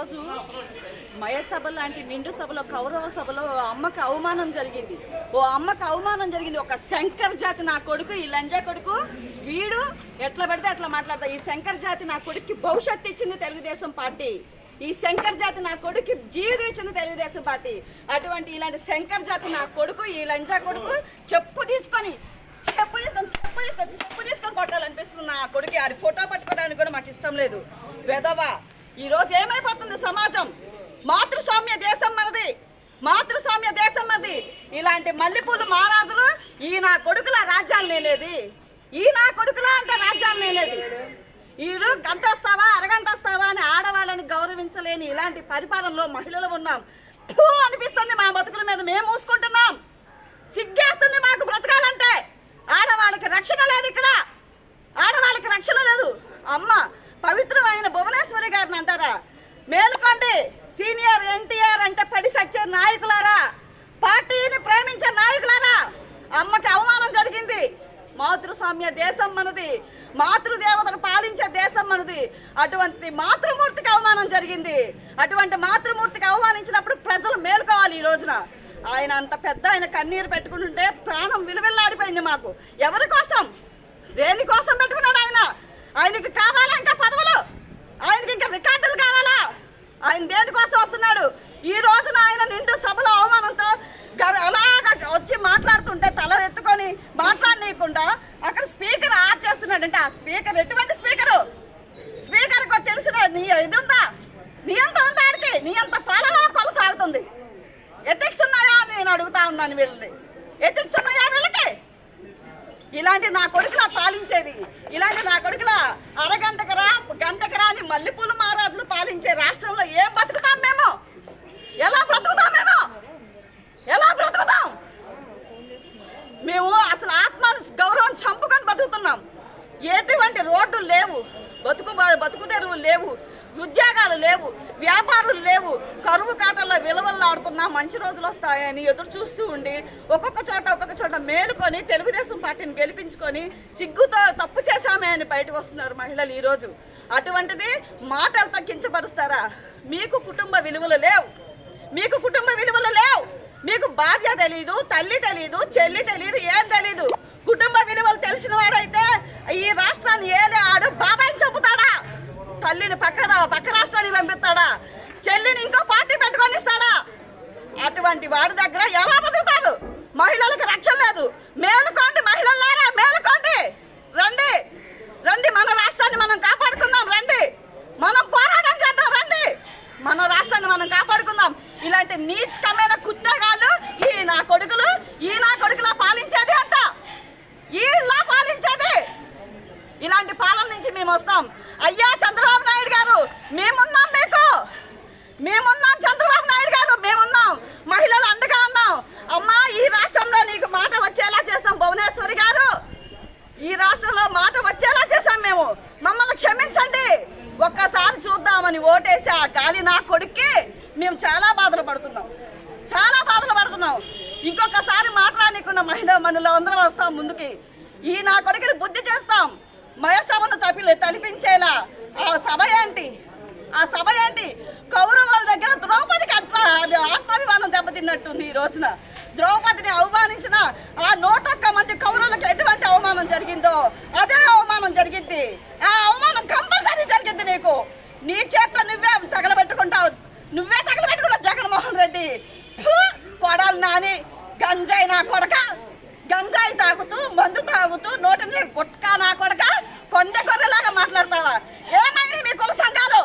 ఈరోజు మయ సభ లాంటి నిండు సభలో కౌరవ సభలో ఓ అమ్మకి అవమానం జరిగింది ఓ అమ్మకి అవమానం జరిగింది ఒక శంకర్ జాతి నా కొడుకు ఈ లంజా కొడుకు వీడు ఎట్లా పడితే అట్లా మాట్లాడతా ఈ శంకర్ జాతి నా కొడుక్కి భవిష్యత్తు ఇచ్చింది తెలుగుదేశం పార్టీ ఈ శంకర్ జాతి నా కొడుకు జీవితం ఇచ్చింది తెలుగుదేశం పార్టీ అటువంటి ఇలాంటి శంకర్ జాతి నా కొడుకు ఈ లంజా కొడుకు చెప్పు తీసుకొని చెప్పు తీసుకొని చెప్పు తీసుకొని చెప్పు తీసుకొని కొట్టాలనిపిస్తుంది నా కొడుకు అది ఫోటో పట్టుకోవడానికి కూడా మాకు ఇష్టం లేదు వెదవా ఈ రోజు ఏమైపోతుంది సమాజం మాతృస్వామ్య దేశం మనది మాతృస్వామ్య దేశం మనది ఇలాంటి మల్లెపూలు మహారాజులు ఈ నా కొడుకుల రాజ్యాలు నేలేది ఈ నా కొడుకుల అంటే రాజ్యాలు నేలేది వీళ్ళు గంట వస్తావా అరగంట వస్తావా అని ఆడవాళ్ళని గౌరవించలేని ఇలాంటి పరిపాలనలో మహిళలు ఉన్నాం ఫూ అనిపిస్తుంది మా బతుకుల మీద మేము మూసుకుంటున్నాం సిగ్గేస్తుంది మాకు బ్రతకాలంటే ఆడవాళ్ళకి రక్షణ లేదు ఇక్కడ ఆడవాళ్ళకి రక్షణ లేదు అమ్మ పవిత్రమైన భువనేశ్వరి గారిని అంటారా మేలుకోండి సీనియర్ ఎన్టీఆర్ అంటే పడి సచ్చే నాయకులారా పార్టీని ప్రేమించే నాయకులారా అమ్మకి అవమానం జరిగింది మాతృస్వామ్య దేశం మనది మాతృదేవతను పాలించే దేశం మనది అటువంటి మాతృమూర్తికి అవమానం జరిగింది అటువంటి మాతృమూర్తికి అవమానించినప్పుడు ప్రజలు మేలుకోవాలి ఈ రోజున ఆయన అంత పెద్ద ఆయన కన్నీరు పెట్టుకుంటుంటే ప్రాణం విలువెల్లాడిపోయింది మాకు ఎవరి కోసం దేని కోసం పెట్టుకున్నాడు ఆయన ఆయనకి కావాలా ఇంకా పదవులు ఆయనకి ఇంకా రికార్డులు కావాలా ఆయన దేనికోసం వస్తున్నాడు ఈ రోజున ఆయన నిండు సభలో అవమానంతో గ- అలాగ వచ్చి మాట్లాడుతుంటే తల ఎత్తుకొని మాట్లాడనీయకుండా అక్కడ స్పీకర్ ఆఫ్ చేస్తున్నాడంటే ఆ స్పీకర్ ఎటువంటి స్పీకరు స్పీకర్ తెలిసిన నీ ఇది ఉందా నీ అంత ఉందా ఆడికి నీ అంత పాలలో కొనసాగుతుంది ఎథిక్స్ ఉన్నాయా అని నేను అడుగుతా ఉన్నాను వీళ్ళని ఎథిక్స్ ఉన్నాయా వీళ్ళకి ఇలాంటి నా కొడుకులా పాలించేది ఇలాంటి నా కొడుకులా అరగంటకు రా గంటకు రా అని మల్లెపూలు మహారాజులు పాలించే రాష్ట్రంలో ఏం బతుకుతాం మేము ఎలా బ్రతుకుతాం మేము ఎలా బ్రతుకుతాం మేము అసలు ఆత్మ గౌరవం చంపుకొని బతుకుతున్నాం ఎటువంటి రోడ్లు లేవు బతుకు బతుకు తెరువులు లేవు ఉద్యోగాలు లేవు వ్యాపారులు లేవు కరువు కాటల్లో విలువల్లాడుతున్నా మంచి రోజులు వస్తాయని ఎదురు చూస్తూ ఉండి ఒక్కొక్క చోట ఒక్కొక్క చోట మేలుకొని తెలుగుదేశం పార్టీని గెలిపించుకొని సిగ్గుతో తప్పు చేశామే అని బయటకు వస్తున్నారు మహిళలు ఈరోజు అటువంటిది మాటలు తగ్గించబరుస్తారా మీకు కుటుంబ విలువలు లేవు మీకు కుటుంబ విలువలు లేవు మీకు భార్య తెలీదు తల్లి తెలీదు చెల్లి తెలీదు ఏం తెలీదు కుటుంబ విలువలు తెలిసిన వాడైతే ఈ రాష్ట్రాన్ని ఏలే ఆడు బాబాయిని చంపుతాడా తల్లిని పక్క పక్క రాష్ట్రానికి పంపిస్తాడా చెల్లిని ఇంకో పార్టీ పెట్టుకొని ఇస్తాడా అటువంటి వాడి దగ్గర ఎలా బతుకుతారు మహిళలకు రక్షణ లేదు మేలుకోండి మహిళలారా మేలుకోండి రండి రండి మన రాష్ట్రాన్ని మనం కాపాడుకుందాం రండి మనం పోరాటం చేద్దాం రండి మన రాష్ట్రాన్ని మనం కాపాడుకుందాం ఇలాంటి నీచకమైన కుట్టగాళ్ళు ఈ నా కొడుకులు ఈ నా కొడుకులా పాలించేది అంట ఈళ్ళ పాలించేది ఇలాంటి పాలన నుంచి మేము వస్తాం అయ్యా చంద్రబాబు నాయుడు గారు మేమున్నాం మీకు మేమున్నాం చంద్రబాబు నాయుడు గారు మేమున్నాం మహిళలు అండగా ఉన్నాం అమ్మా ఈ రాష్ట్రంలో నీకు మాట వచ్చేలా చేస్తాం భువనేశ్వరి గారు ఈ రాష్ట్రంలో మాట వచ్చేలా చేశాం మేము మమ్మల్ని క్షమించండి ఒక్కసారి చూద్దామని ఓటేసి ఆ గాలి నా కొడుక్కి మేము చాలా బాధలు పడుతున్నాం చాలా బాధలు పడుతున్నాం ఇంకొకసారి మాట్లాడకుండా మహిళ మనలో అందరం వస్తాం ముందుకి ఈ నా కొడుకుని బుద్ధి చేస్తాం మయసభను తపి తలిపించేలా ఆ సభ ఏంటి ఆ సభ ఏంటి కౌరవుల దగ్గర ద్రౌపదికి ఆత్మ అది ఆత్మాభిమానం దెబ్బతిన్నట్టుంది ఈ రోజున ద్రౌపదిని అవమానించిన ఆ నూటొక్క మంది కౌరవులకు ఎటువంటి అవమానం జరిగిందో అదే అవమానం జరిగింది ఆ అవమానం కంపల్సరీ జరిగింది నీకు నీ చేత నువ్వే తగలబెట్టుకుంటావు నువ్వే తగలబెట్టుకున్నావు జగన్మోహన్ రెడ్డి ఫు! కొడాలి నాని గంజాయి నా కొడక గంజాయి తాగుతూ మందు తాగుతూ నోటి నీరు గుట్కా నా కొడక కొండ గొర్రెలాగా మాట్లాడతావా ఏమైనాయి మీ కుల సంఘాలు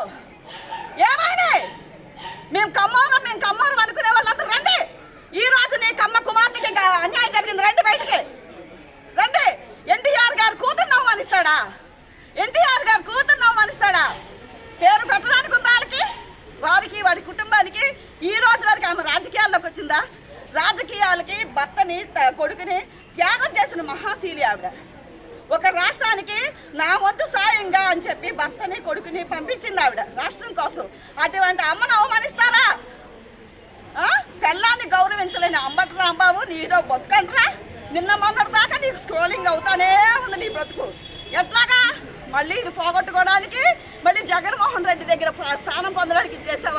ఏమైనాయి మేము కమ్మోరం మేము కమ్మోరం అనుకునే వాళ్ళందరూ రండి ఈ రోజు నీ కమ్మ కుమార్తెకి ఇంకా అన్యాయం జరిగింది రండి బయటికి రండి ఎన్టీఆర్ గారు కూతురు అవమానిస్తాడా ఎన్టీఆర్ గారు కూతురు అవమానిస్తాడా పేరు పెట్టడానికి ఉందా వాళ్ళకి వారికి వాడి కుటుంబానికి ఈ రోజు వరకు ఆమె రాజకీయాల్లోకి వచ్చిందా రాజకీయాలకి భర్తని త- కొడుకుని త్యాగం చేసిన మహాశీలి ఆవిడ ఒక రాష్ట్రానికి నా వంతు సాయంగా అని చెప్పి భర్తని కొడుకుని పంపించింది ఆవిడ రాష్ట్రం కోసం అటువంటి అమ్మను అవమానిస్తారా ఆ? పెళ్ళాన్ని గౌరవించలేని అంబటి రాంబాబు నీదో బతుకంట్రా నిన్న మొన్నటి దాకా నీకు స్క్రోలింగ్ అవుతానే ఉంది నీ బ్రతుకు ఎట్లాగా మళ్ళీ ఇది పోగొట్టుకోవడానికి మళ్ళీ జగన్మోహన్ రెడ్డి దగ్గర ప్ర- స్థానం పొందడానికి చేసావా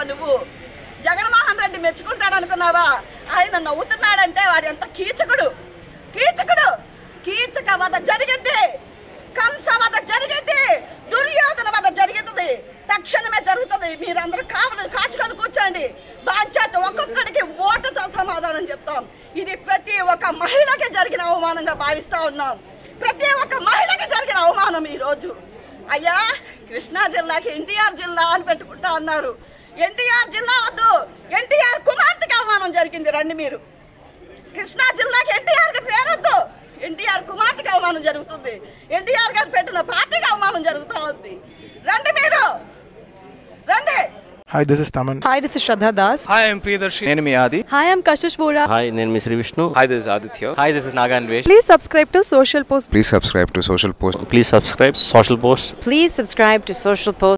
మెచ్చుకుంటాడు అనుకున్నావా ఆయన నవ్వుతున్నాడంటే వాడు ఎంత కీచకుడు కీచకుడు కీచక వధ జరిగింది కంస వధ జరిగింది దుర్యోధన వధ జరుగుతుంది తక్షణమే జరుగుతుంది మీరందరూ కావలు కాచుకొని కూర్చోండి బాధ్యత ఒక్కొక్కడికి ఓటుతో సమాధానం చెప్తాం ఇది ప్రతి ఒక్క మహిళకి జరిగిన అవమానంగా భావిస్తా ఉన్నాం ప్రతి ఒక్క మహిళకి జరిగిన అవమానం ఈ రోజు అయ్యా కృష్ణా జిల్లాకి ఎన్టీఆర్ జిల్లా అని పెట్టుకుంటా అన్నారు ఎన్టీఆర్ జిల్లా వద్దు ఎన్టీఆర్ కుమార్తెకి అవమానం జరిగింది రండి మీరు కృష్ణా జిల్లాకి ఎన్టీఆర్ కి పేరొద్దు ఎన్టీఆర్ కుమార్తెకి అవమానం జరుగుతుంది ఎన్టీఆర్ గారు పెట్టిన పార్టీకి అవమానం జరుగుతూ ఉంది రండి మీరు రండి Hi, this is Taman. Hi, this is Shraddha Das. Hi, I'm Priyadarshi. నేను మీ ఆది Hi, I'm Kashish Vora. Hi నేను మీ Shri Vishnu Hi, this is Aditya. Hi this is నాగాన్ వేష్ Please subscribe to Social Post. Please subscribe to social post please subscribe social post Please subscribe to Social Post.